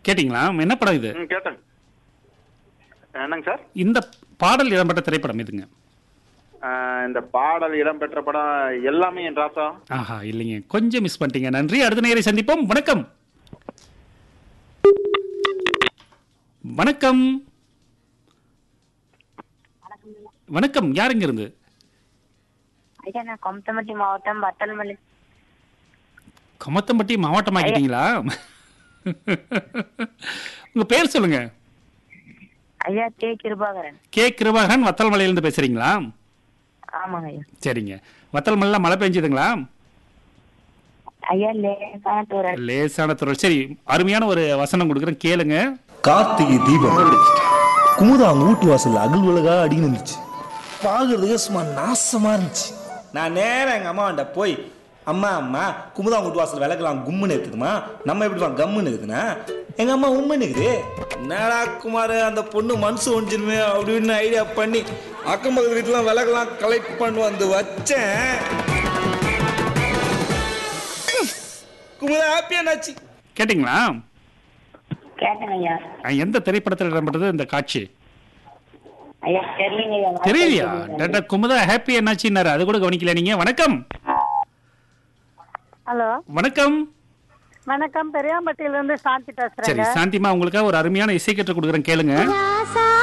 கேட்டிங்களா என்ன படம் இது ம் கேட்டேங்க என்னங்க சார் இந்த பாடல் இடம்பெற்ற திரைப்படம் எதுங்க ஆஹ் இந்த பாடல் இடம்பெற்ற படம் எல்லாமே என் ராசா ஆஹா இல்லைங்க கொஞ்சம் மிஸ் பண்ணிட்டீங்க நன்றி அடுத்த நேரை சந்திப்போம் வணக்கம் வணக்கம் வணக்கம் யாருங்க இருந்து ஐயா நான் கொமத்தம்பட்டி மாவட்டம் வத்தல்மல்லி கமத்தம்பட்டி மாவட்டமாக்கிட்டீங்களா உங்க பேர் சொல்லுங்க ஐயா கே கிருபாகரன் கே கிருபாகரன் வத்தல்மலையிலிருந்து பேசுறீங்களா ஆமாங்க ஐயா சரிங்க வத்தல்மலையில மழை பெஞ்சதுங்களா ஐயா லேசான தூரல் லேசான துறை சரி அருமையான ஒரு வசனம் கொடுக்குறேன் கேளுங்க கார்த்திகை தீபம் குமுதா அவங்க வீட்டு வாசல்ல அகல் உலகா அடிக்கணும் இருந்துச்சு பாக்குறதுக்கு சும்மா நாசமா இருந்துச்சு நான் நேரா எங்க அம்மாண்ட போய் அம்மா அம்மா குமுதா அவங்க வீட்டு வாசல் விளக்கலாம் கும்முன்னு இருக்குதுமா நம்ம எப்படி கம்முன்னு இருக்குதுன்னா எங்க அம்மா உண்மைன்னு இருக்குது என்னடா குமார் அந்த பொண்ணு மனசு ஒழிஞ்சிருமே அப்படின்னு ஐடியா பண்ணி அக்கம் பக்கத்து வீட்டுலாம் விளக்கலாம் கலெக்ட் பண்ணி வந்து வச்சேன் குமுதா ஹாப்பியா நாச்சு கேட்டிங்களா கேட்டேங்க ஐயா அஹ், எந்த திரைப்படத்தில் இடம்பெற்றது இந்த காட்சி ஐயா தெரியலங்க ஐயா தெரியலையா டாடா குமுதா ஹாப்பி என்னாச்சுன்னாரு அது கூட கவனிக்கல நீங்க வணக்கம் ஹலோ வணக்கம் வணக்கம் பெரியாம்பட்டியில இருந்து சாந்தி சரி பேசுறேங்க சாந்திமா உங்களுக்காக ஒரு அருமையான இசை கற்று கொடுக்குறேன் கேளுங்க